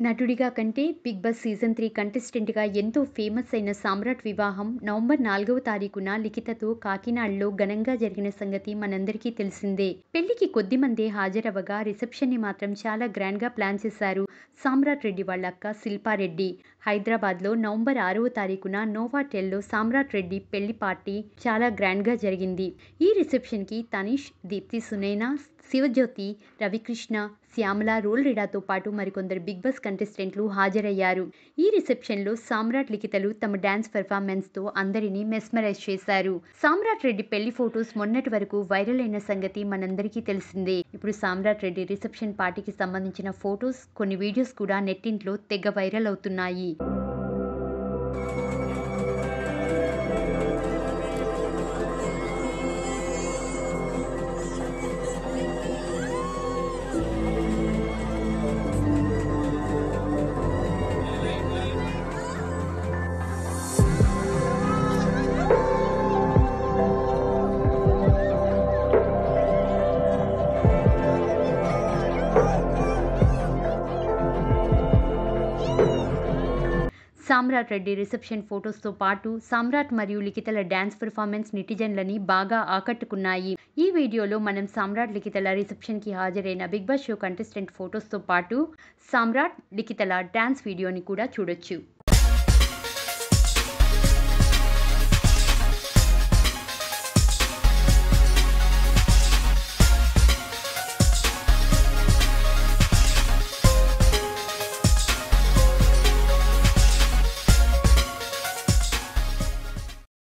నటుడిగా కంటే big boss season three కంటెస్టెంట్గా ఎంతో ఫేమస్ అయిన సామ్రాట్ వివాహం నవంబర్ నాలుగవ తారీఖున లిఖితతో కాకినాడలో ఘనంగా జరిగిన సంగతి మనందరికీ తెలిసిందే పెళ్లికి కొద్ది మందే హాజరవగా రిసెప్షన్ని మాత్రం చాలా గ్రాండ్గా ప్లాన్ చేశారు సామ్రాట్ రెడ్డి వాళ్ళ అక్క శిల్పారెడ్డి హైదరాబాద్లో నవంబర్ ఆరవ తారీఖున నోవాటెల్లో సామ్రాట్ రెడ్డి పెళ్లి పార్టీ చాలా గ్రాండ్గా జరిగింది ఈ రిసెప్షన్కి తనీష్ దీప్తి సునైనా శివజ్యోతి రవికృష్ణ శ్యామల రోల్ రిడాతో పాటు మరికొందరు బిగ్ బాస్ కంటెస్టెంట్లు హాజరయ్యారు ఈ రిసెప్షన్లో సామ్రాట్ లిఖితలు తమ డాన్స్ పెర్ఫార్మెన్స్తో అందరినీ మెస్మరైజ్ చేశారు సామ్రాట్ రెడ్డి పెళ్లి ఫొటోస్ మొన్నటి వరకు వైరల్ అయిన సంగతి మనందరికీ తెలిసిందే ఇప్పుడు సామ్రాట్ రెడ్డి రిసెప్షన్ పార్టీకి సంబంధించిన ఫొటోస్ కొన్ని వీడియోస్ కూడా నెట్టింట్లో తెగ వైరల్ అవుతున్నాయి సామ్రాట్ రెడ్డి రిసెప్షన్ ఫొటోస్తో పాటు సామ్రాట్ మరియు లిఖితల డ్యాన్స్ పెర్ఫార్మెన్స్ నెటిజన్లని బాగా ఆకట్టుకున్నాయి ఈ వీడియోలో మనం సామ్రాట్ లిఖితల రిసెప్షన్కి హాజరైన బిగ్ బాస్ షో కంటెస్టెంట్ ఫొటోస్తో పాటు సామ్రాట్ లిఖితల డ్యాన్స్ వీడియోని కూడా చూడొచ్చు